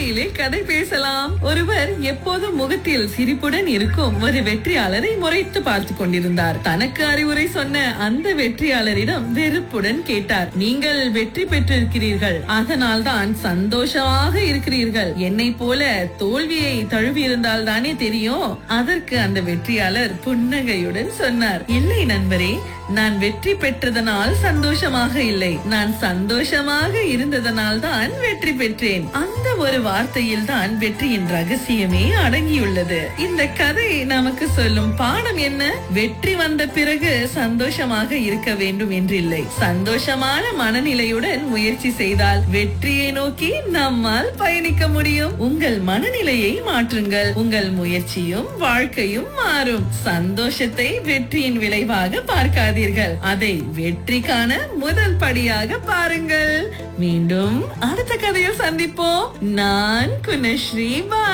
காலையிலே கதை பேசலாம் ஒருவர் எப்போதும் முகத்தில் சிரிப்புடன் இருக்கும் ஒரு வெற்றியாளரை முறைத்து பார்த்து கொண்டிருந்தார் தனக்கு அறிவுரை சொன்ன அந்த வெற்றியாளரிடம் வெறுப்புடன் கேட்டார் நீங்கள் வெற்றி பெற்றிருக்கிறீர்கள் அதனால் தான் சந்தோஷமாக இருக்கிறீர்கள் என்னை போல தோல்வியை தழுவி இருந்தால் தானே தெரியும் அதற்கு அந்த வெற்றியாளர் புன்னகையுடன் சொன்னார் இல்லை நண்பரே நான் வெற்றி பெற்றதனால் சந்தோஷமாக இல்லை நான் சந்தோஷமாக இருந்ததனால் தான் வெற்றி பெற்றேன் அந்த ஒரு வார்த்தையில் தான் வெற்றியின் ரகசியமே அடங்கியுள்ளது இந்த கதை நமக்கு சொல்லும் பாடம் என்ன வெற்றி வந்த பிறகு சந்தோஷமாக இருக்க வேண்டும் என்றில்லை சந்தோஷமான மனநிலையுடன் முயற்சி செய்தால் வெற்றியை நோக்கி நம்மால் பயணிக்க முடியும் உங்கள் மனநிலையை மாற்றுங்கள் உங்கள் முயற்சியும் வாழ்க்கையும் மாறும் சந்தோஷத்தை வெற்றியின் விளைவாக பார்க்காதீர்கள் அதை வெற்றிக்கான முதல் படியாக பாருங்கள் மீண்டும் அடுத்த கதையில் சந்திப்போம் நான் குணஸ்ரீ பா